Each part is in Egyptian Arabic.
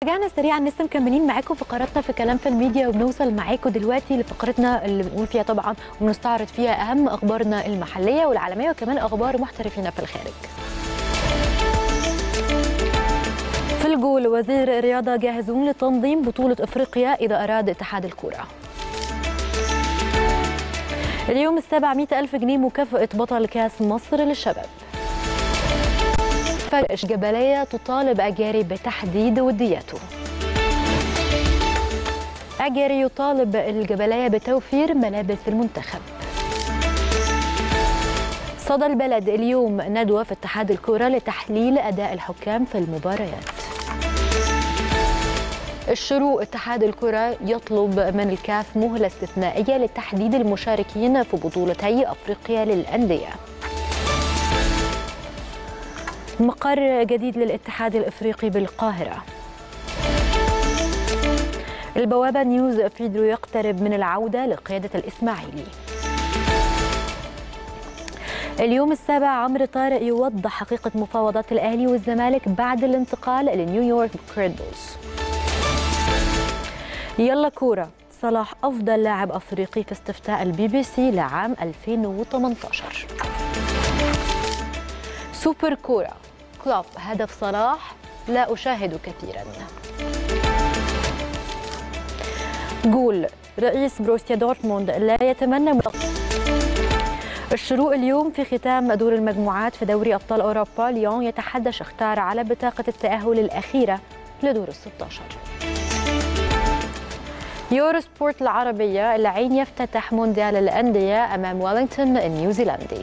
رجعنا سريعا لسه مكملين معاكم فقراتنا في كلام في الميديا وبنوصل معاكم دلوقتي لفقرتنا اللي بنقول فيها طبعا وبنستعرض فيها اهم اخبارنا المحليه والعالميه وكمان اخبار محترفين في الخارج. في الجول وزير الرياضه جاهزون لتنظيم بطوله افريقيا اذا اراد اتحاد الكوره. اليوم السابع 100 ألف جنيه مكافأة بطل كاس مصر للشباب فرش جبلية تطالب أجاري بتحديد ودياته أجاري يطالب الجبلية بتوفير ملابس المنتخب صدى البلد اليوم ندوة في اتحاد الكرة لتحليل أداء الحكام في المباريات الشروق اتحاد الكرة يطلب من الكاف مهلة استثنائية لتحديد المشاركين في بطولتي أفريقيا للأندية مقر جديد للاتحاد الافريقي بالقاهره البوابه نيوز بيدرو يقترب من العوده لقياده الاسماعيلي اليوم السابع عمرو طارق يوضح حقيقه مفاوضات الاهلي والزمالك بعد الانتقال لنيويورك كريدلز يلا كوره صلاح افضل لاعب افريقي في استفتاء البي بي سي لعام 2018 سوبر كوره كلوب هدف صلاح لا أشاهد كثيرا جول رئيس بروسيا دورتموند لا يتمنى الشروق اليوم في ختام دور المجموعات في دوري أبطال أوروبا ليون يتحدى شختار على بطاقة التأهل الأخيرة لدور الستاشر يورو سبورت العربية العين يفتتح مونديال الأندية أمام ويلينغتون النيوزيلندي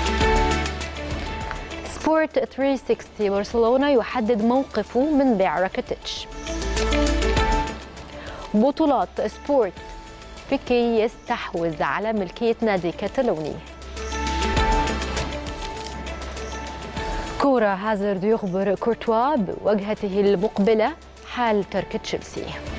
سبورت 360 برشلونة يحدد موقفه من بيع راكيتيتش بطولات سبورت بيكي يستحوذ على ملكية نادي كتالوني كورة هازارد يخبر كورتوا بوجهته المقبلة حال ترك تشيلسي